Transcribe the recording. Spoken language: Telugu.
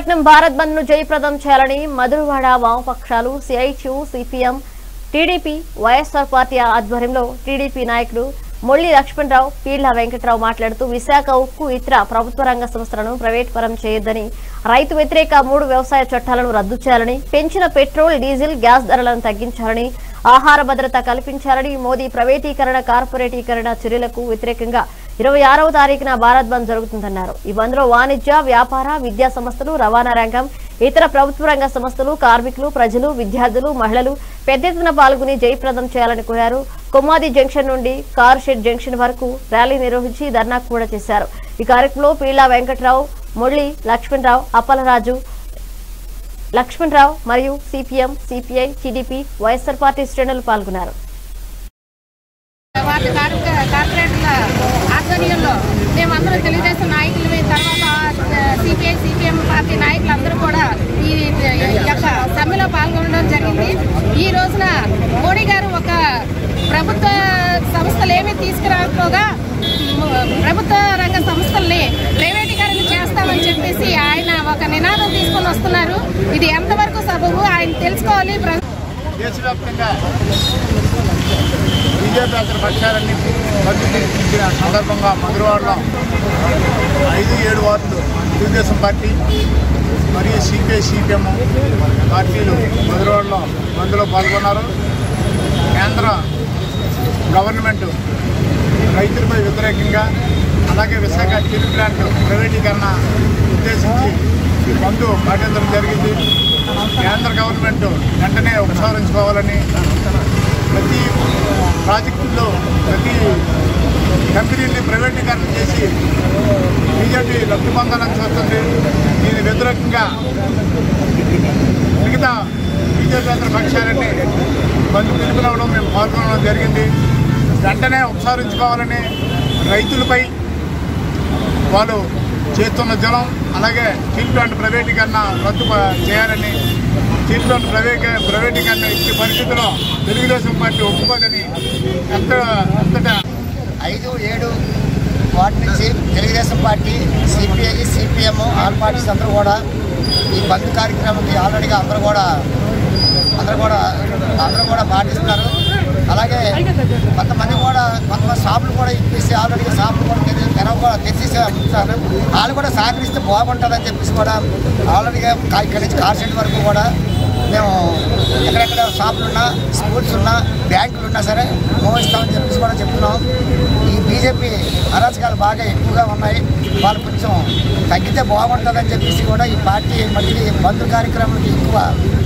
విశాఖపట్నం భారత్ బంద్ ను జయప్రదం చేయాలని మధురవాడ వామపక్షాలు CITU CPM TDP YSR party ఆధ్వర్యంలో టీడీపీ నాయకుడు మొల్లి లక్ష్మణరావు పీళ్ల వెంకట్రావు మాట్లాడుతూ విశాఖ ఉక్కు ఇతర ప్రభుత్వ రంగ సంస్థలను ప్రైవేట్ పరం చేయొద్దని రైతు వ్యతిరేక మూడు వ్యవసాయ చట్టాలను రద్దు చేయాలని పెంచిన పెట్రోల్ డీజిల్ గ్యాస్ ధరలను తగ్గించాలని ఆహార భద్రత కల్పించాలని మోదీ ప్రైవేటీకరణ కార్పొరేటీకరణ చర్యలకు వ్యతిరేకంగా ఇరవై ఆరవ తారీఖున భారత్ బంద్ జరుగుతుందన్నారు ఈ బంద్ లో వాణిజ్య వ్యాపార విద్యా సంస్థలు రవాణా రంగం ఇతర ప్రభుత్వ రంగ సంస్థలు కార్మికులు ప్రజలు విద్యార్థులు మహిళలు పెద్ద ఎత్తున పాల్గొని జయప్రదం చేయాలని కోరారు కొమ్మాది జంక్షన్ నుండి కార్ షెడ్ జంక్షన్ వరకు ర్యాలీ నిర్వహించి ధర్నా కూడా చేశారు ఈ కార్యక్రమంలో పీళ్ల వెంకట్రావు మురళి లక్ష్మణరావు అప్పలరాజు లక్ష్మణరావు మరియు CPM CPI TDP YSR party శ్రేణులు పాల్గొన్నారు వాటి కార్పొ- కార్పొరేటర్ల ఆధ్వర్యంలో మేమందరం తెలుగుదేశం నాయకులు తర్వాత సిపిఐ సిపిఎం పార్టీ నాయకులందరూ కూడా ఈ ఈ యొక్క సమ్మెలో పాల్గొనడం జరిగింది ఈ రోజున మోడీ గారు ఒక ప్రభుత్వ సంస్థలు ఏమీ తీసుకురాకపోగా మ- ప్రభుత్వ రంగ సంస్థల్ని ప్రైవేటీకరణ చేస్తామని చెప్పేసి ఆయన ఒక నినాదం తీసుకొని వస్తున్నారు ఇది ఎంతవరకు సబబు ఆయన తెలుసుకోవాలి ప్ర- దేశవ్యాప్తంగా బీజేపీ అతని పక్షాలన్నీ మద్దతు ఇచ్చిన సందర్భంగా మధురవాడలో ఐదు ఏడు వార్డులు తెలుగుదేశం పార్టీ మరియు సిపిఐ సిపిఎం పార్టీలు మధురవాడలో బంద్లో పాల్గొన్నారు కేంద్ర గవర్నమెంట్ రైతులపై వ్యతిరేకంగా అలాగే విశాఖ స్టీల్ ప్లాంట్ ప్రైవేటీకరణ ఉద్దేశించి ఈ బంధు పాటించడం జరిగింది కేంద్ర గవర్నమెంట్ వెంటనే ఉపసంహరించుకోవాలని ప్రతి ప్రాజెక్టుల్లో ప్రతి కంపెనీని ప్రైవేటీకరణ చేసి బీజేపీ లబ్ధి పొందాలని చూస్తుంది దీని వ్యతిరేకంగా మిగతా బీజేపీ అందరి పక్షాలని బంధు పిలుపునవడం మేము పాల్గొనడం జరిగింది వెంటనే ఉపసంహరించుకోవాలని రైతులపై వాళ్ళు చేస్తున్న జలం అలాగే స్టీల్ ప్లాంట్ ప్రైవేటీకరణ రద్దు ప- చేయాలని స్టీల్ ప్లాంట్ ప్రైవేట్ ప్రైవేటీకరణ ఇచ్చే పరిస్థితిలో తెలుగుదేశం పార్టీ ఒప్పుకోదని ఎంత అంతటా ఐదు ఏడు వాటి నుంచి Telugu Desam party CPI CPM all parties అందరూ కూడా ఈ బంద్ కార్యక్రమానికి ఆల్రెడీగా అందరూ కూడా అందరూ కూడా అందరూ కూడా పాటిస్తున్నారు అలాగే కొంతమంది కూడా కొంతమంది షాపులు కూడా ఇప్పేసి ఆల్రెడీగా షాపులు కూడా తెరి- తెరవ కూడా తెరిచేసి ఉంటున్నారు వాళ్ళు కూడా సహకరిస్తే బాగుంటుందని చెప్పేసి కూడా ఆల్రెడీగా కా- ఇక్కడి నుంచి కార్ షెడ్ వరకు కూడా మేము ఎక్కడెక్కడ షాపులు ఉన్నా స్కూల్స్ ఉన్నా బ్యాంకులు ఉన్నా సరే మోగిస్తామని చెప్పేసి కూడా చెప్తున్నాం ఈ బీజేపీ అరాచకాలు బాగా ఎక్కువగా ఉన్నాయి వాళ్ళు కొంచెం తగ్గితే బాగుంటుందని చెప్పేసి కూడా ఈ పార్టీ మళ్ళీ బంధు కార్యక్రమాలకి ఎక్కువ